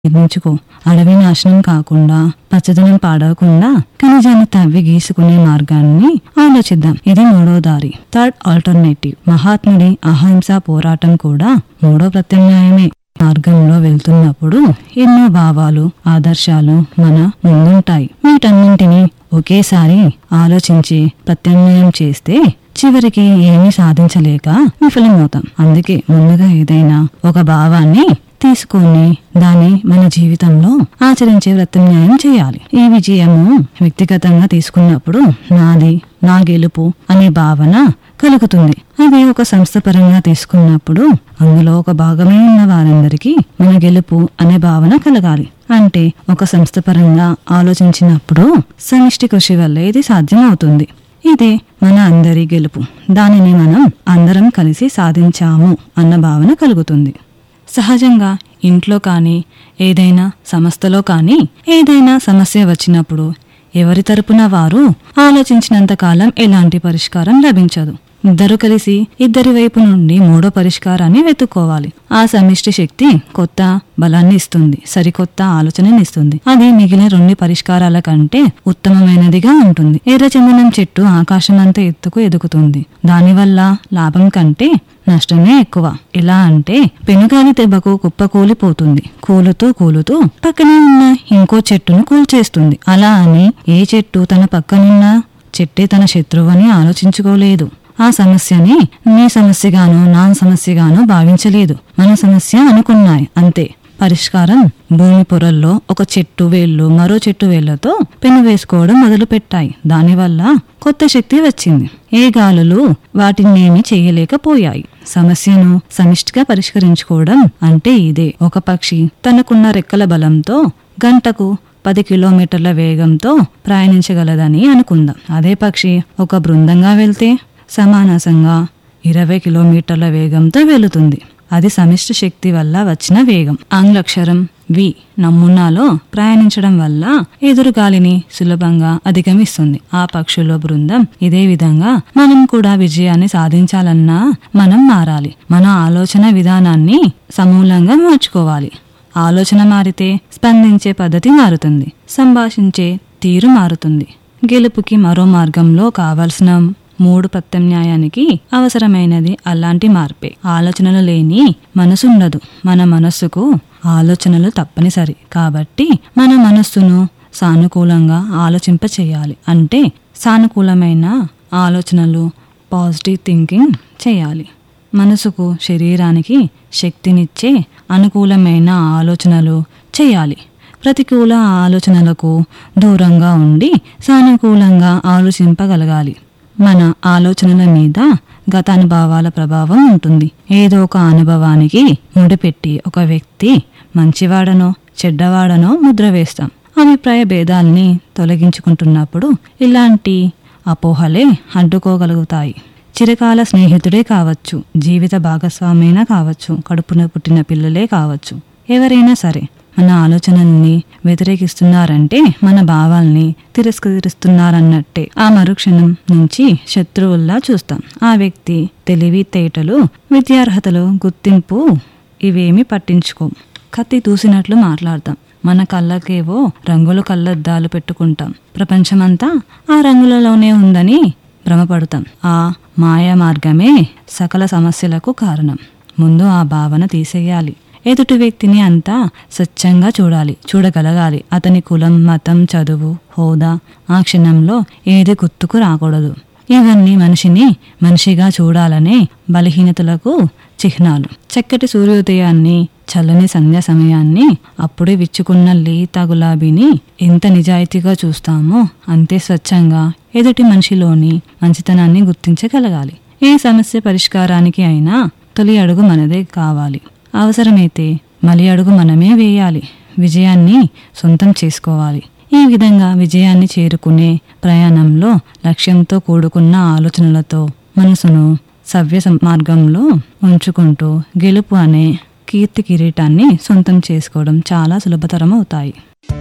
నిర్మించుకో అడవి నాశనం కాకుండా పచ్చదనం పాడవకుండా ఖనిజాన్ని తవ్వి గీసుకునే మార్గాన్ని ఆలోచిద్దాం ఇది మూడో దారి థర్డ్ ఆల్టర్నేటివ్ మహాత్ముడి అహింస పోరాటం కూడా మూడో ప్రత్యామ్నాయమే మార్గంలో వెళ్తున్నప్పుడు ఎన్నో భావాలు ఆదర్శాలు మన ముందుంటాయి వీటన్నింటినీ ఒకేసారి ఆలోచించి ప్రత్యామ్నాయం చేస్తే చివరికి ఏమీ సాధించలేక విఫలమవుతాం అందుకే ముందుగా ఏదైనా ఒక భావాన్ని తీసుకొని దాన్ని మన జీవితంలో ఆచరించే ప్రత్యామ్నాయం చేయాలి ఈ విజయము వ్యక్తిగతంగా తీసుకున్నప్పుడు నాది నా గెలుపు అనే భావన కలుగుతుంది అది ఒక సంస్థ పరంగా తీసుకున్నప్పుడు అందులో ఒక భాగమే ఉన్న వారందరికీ మన గెలుపు అనే భావన కలగాలి అంటే ఒక సంస్థ పరంగా ఆలోచించినప్పుడు సమిష్టి కృషి వల్ల ఇది సాధ్యం అవుతుంది ఇదే మన అందరి గెలుపు దానిని మనం అందరం కలిసి సాధించాము అన్న భావన కలుగుతుంది సహజంగా ఇంట్లో కానీ ఏదైనా సంస్థలో కానీ ఏదైనా సమస్య వచ్చినప్పుడు ఎవరి తరపున వారు ఆలోచించినంత కాలం ఎలాంటి పరిష్కారం లభించదు ఇద్దరు కలిసి ఇద్దరి వైపు నుండి మూడో పరిష్కారాన్ని వెతుక్కోవాలి ఆ సమిష్టి శక్తి కొత్త బలాన్ని ఇస్తుంది సరికొత్త ఆలోచనని ఇస్తుంది అది మిగిలిన రెండు పరిష్కారాల కంటే ఉత్తమమైనదిగా ఉంటుంది ఎర్రచందనం చెట్టు ఆకాశమంతా ఎత్తుకు ఎదుగుతుంది దానివల్ల లాభం కంటే నష్టమే ఎక్కువ ఎలా అంటే పెనుగాలి దెబ్బకు కుప్ప కూలిపోతుంది కూలుతూ కూలుతూ పక్కనే ఉన్న ఇంకో చెట్టును కూల్చేస్తుంది అలా అని ఏ చెట్టు తన పక్కనున్న చెట్టే తన శత్రువు అని ఆలోచించుకోలేదు ఆ సమస్యని నీ సమస్యగానో నా సమస్యగానో భావించలేదు మన సమస్య అనుకున్నాయి అంతే పరిష్కారం భూమి పొరల్లో ఒక చెట్టు వేళ్ళు మరో చెట్టు వేళ్లతో పెను వేసుకోవడం మొదలు పెట్టాయి దానివల్ల కొత్త శక్తి వచ్చింది ఏ గాలులు వాటినేమి చేయలేకపోయాయి సమస్యను సమిష్టిగా పరిష్కరించుకోవడం అంటే ఇదే ఒక పక్షి తనకున్న రెక్కల బలంతో గంటకు పది కిలోమీటర్ల వేగంతో ప్రయాణించగలదని అనుకుందాం అదే పక్షి ఒక బృందంగా వెళ్తే సమానాసంగా ఇరవై కిలోమీటర్ల వేగంతో వెళుతుంది అది సమిష్టి శక్తి వల్ల వచ్చిన వేగం ఆంగ్లక్షరం వి నమూనాలో ప్రయాణించడం వల్ల ఎదురు గాలిని సులభంగా అధిగమిస్తుంది ఆ పక్షుల బృందం ఇదే విధంగా మనం కూడా విజయాన్ని సాధించాలన్నా మనం మారాలి మన ఆలోచన విధానాన్ని సమూలంగా మార్చుకోవాలి ఆలోచన మారితే స్పందించే పద్ధతి మారుతుంది సంభాషించే తీరు మారుతుంది గెలుపుకి మరో మార్గంలో కావలసిన మూడు ప్రత్యామ్నాయానికి అవసరమైనది అలాంటి మార్పే ఆలోచనలు లేని మనసుండదు మన మనస్సుకు ఆలోచనలు తప్పనిసరి కాబట్టి మన మనస్సును సానుకూలంగా ఆలోచింప చేయాలి అంటే సానుకూలమైన ఆలోచనలు పాజిటివ్ థింకింగ్ చేయాలి మనసుకు శరీరానికి శక్తినిచ్చే అనుకూలమైన ఆలోచనలు చేయాలి ప్రతికూల ఆలోచనలకు దూరంగా ఉండి సానుకూలంగా ఆలోచింపగలగాలి మన ఆలోచనల మీద గత అనుభవాల ప్రభావం ఉంటుంది ఏదో ఒక అనుభవానికి ముడిపెట్టి ఒక వ్యక్తి మంచివాడనో చెడ్డవాడనో ముద్ర వేస్తాం అభిప్రాయ భేదాల్ని తొలగించుకుంటున్నప్పుడు ఇలాంటి అపోహలే అడ్డుకోగలుగుతాయి చిరకాల స్నేహితుడే కావచ్చు జీవిత భాగస్వామైనా కావచ్చు కడుపున పుట్టిన పిల్లలే కావచ్చు ఎవరైనా సరే మన ఆలోచనల్ని వ్యతిరేకిస్తున్నారంటే మన భావాల్ని తిరస్కరిస్తున్నారన్నట్టే ఆ మరుక్షణం నుంచి శత్రువుల్లా చూస్తాం ఆ వ్యక్తి తెలివితేటలు విద్యార్హతలు గుర్తింపు ఇవేమి పట్టించుకోం కత్తి దూసినట్లు మాట్లాడతాం మన కళ్ళకేవో రంగులు కళ్ళద్దాలు పెట్టుకుంటాం ప్రపంచమంతా ఆ రంగులలోనే ఉందని భ్రమపడతాం ఆ మాయా మార్గమే సకల సమస్యలకు కారణం ముందు ఆ భావన తీసేయాలి ఎదుటి వ్యక్తిని అంతా స్వచ్ఛంగా చూడాలి చూడగలగాలి అతని కులం మతం చదువు హోదా ఆ క్షణంలో ఏది గుర్తుకు రాకూడదు ఇవన్నీ మనిషిని మనిషిగా చూడాలనే బలహీనతలకు చిహ్నాలు చక్కటి సూర్యోదయాన్ని చల్లని సంధ్య సమయాన్ని అప్పుడే విచ్చుకున్న లేత గులాబీని ఎంత నిజాయితీగా చూస్తామో అంతే స్వచ్ఛంగా ఎదుటి మనిషిలోని మంచితనాన్ని గుర్తించగలగాలి ఏ సమస్య పరిష్కారానికి అయినా తొలి అడుగు మనదే కావాలి అవసరమైతే మలి అడుగు మనమే వేయాలి విజయాన్ని సొంతం చేసుకోవాలి ఈ విధంగా విజయాన్ని చేరుకునే ప్రయాణంలో లక్ష్యంతో కూడుకున్న ఆలోచనలతో మనసును సవ్య మార్గంలో ఉంచుకుంటూ గెలుపు అనే కీర్తి కిరీటాన్ని సొంతం చేసుకోవడం చాలా సులభతరం అవుతాయి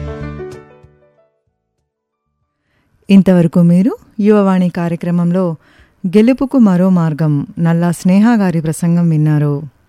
ఇంతవరకు మీరు యువవాణి కార్యక్రమంలో గెలుపుకు మరో మార్గం నల్లా స్నేహ గారి ప్రసంగం విన్నారు